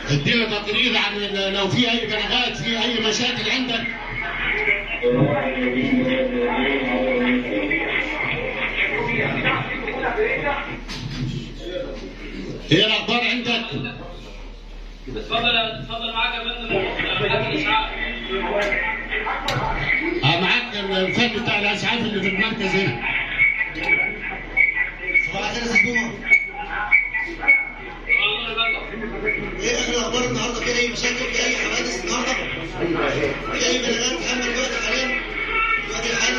ادينا تقرير عن ال- لو في اي بلاغات في اي مشاكل عندك ايه الاخبار عندك؟ اتفضل اتفضل معاك يا فندم حاجه الاسعاف اه معاك الفن بتاع الاسعاف اللي في المركز هنا صباح الخير يا سيدنا الله يبارك ايه اخر الاخبار النهارده في اي مشاكل في اي حوادث النهارده في اي بلاغات تحمل دلوقتي حاليا الوقت الحالي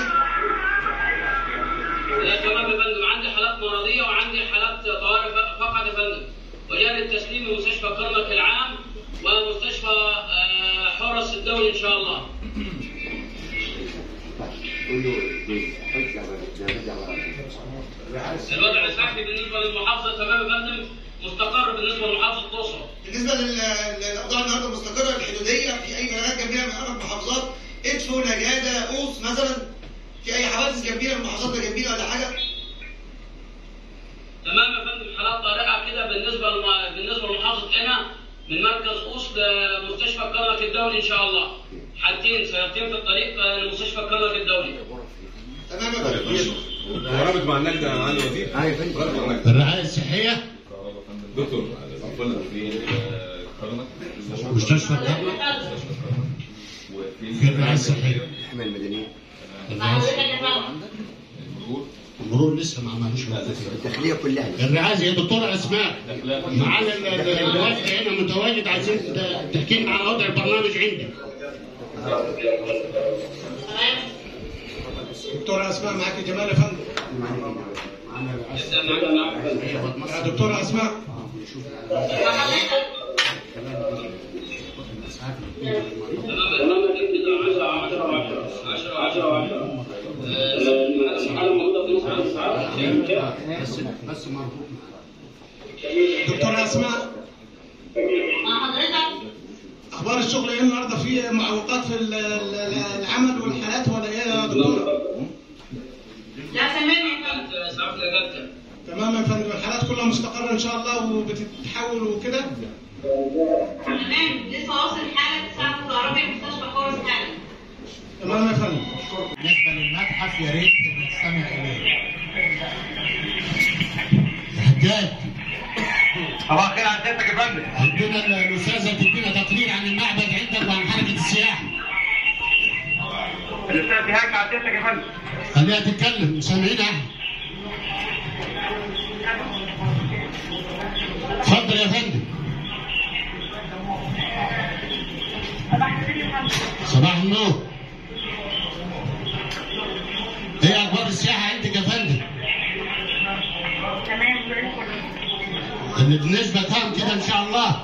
لا تمام يا فندم عندي حالات مرضيه وعندي حالات طوارئ ف- فقط يا فندم وجاري التسليم من مستشفى كرنك العام ومستشفى آه، حرس الدولي ان شاء الله الوضع الصحي بالنسبه للمحافظه تمام يا فندم مستقر بالنسبه لمحافظه الاقصر بالنسبه لل- للاوضاع النهارده المستقره الحدوديه في اي بلاغات جنبيه من اربع محافظات ادفو نجاده قوس مثلا في اي حوادث جنبيه من المحافظات اللي جنبينا ولا حاجه تمام يا فندم حالات طارئه كده بالنسبه لم... بالنسبه لمحافظه قنا من مركز قوس لمستشفى كرنك الدولي ان شاء الله حالتين سيارتين في الطريق آه، لمستشفى كرنك الدولي تمام يا فندم ورابط مع النجدة يا معالي الوزير رابط مع النجدة الرعايه الصحيه دكتور أطفال في كرنك مستشفى الكرنك في الرعايه الصحيه الحماية المدنية الرعاية الصحية. المرور لسه ما عملوش موقف الداخلية كلها الرعايه يا دكتوره اسماء معانا ال- ال- الوفد هنا متواجد عايزين ت- تحكي لنا عن وضع البرنامج عندك دكتورة أسماء معاك جمال يا فندم يا دكتورة أسماء تمام يا فندم 10 10 10 10 الحاله موجوده في نص الاسعاف بس بس مربوط دكتورة أسماء أخبار الشغل إيه النهاردة في معوقات في ال- ال- العمل والحالات ولا إيه يا دكتورة؟ اسعاف نجدة تمام يا فندم الحالات كلها مستقرة إن شاء الله وبتتحول وكده تمام لسه واصل حالة تسعة متعرفة مستشفى حورس حالا تمام يا فندم بالنسبه للمتحف يا ريت نستمع اليه حجاج صباح الخير على سيادتك يا فندم عندنا ال- الاستاذه تدينا تقرير عن المعبد عندك وعن حركه السياحه الاستاذ بهاج على سيادتك يا فندم خليها تتكلم سامعينها اتفضل يا فندم صباح النور ايه اخبار السياحه عندك يا فندم تمام زي الفل اللي بنسبه كام كده ان شاء الله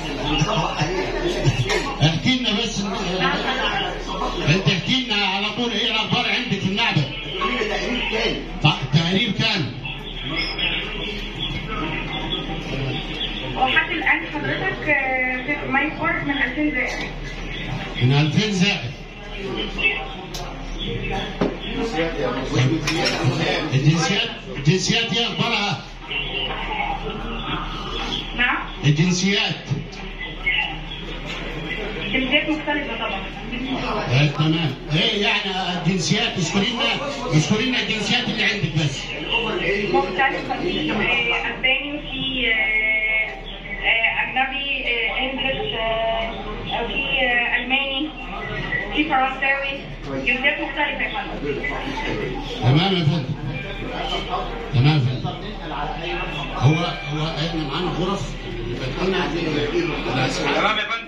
احكي لنا بس انت احكي لنا على طول ايه الاخبار عندك في المعبد ط- تقريب كام وحتى الآن حضرتك آه، في ماي كورس من 2000 زائد من 2000 زائد الجنسيات الجنسيات ايه اخبارها نعم الجنسيات جنسيات مختلفة طبعا آه، تمام ايه يعني الجنسيات اذكري لنا اذكري لنا الجنسيات اللي عندك بس مختلفة في آه، أسباني وفي آه، آه، أجنبي آه، إنجلش آه، آه، في آه، ألماني في فرنساوي جنسيات مختلفة يا فندم تمام يا فندم تمام يا فندم هو هو احنا معانا غرف يبقى لنا تمام يا فندم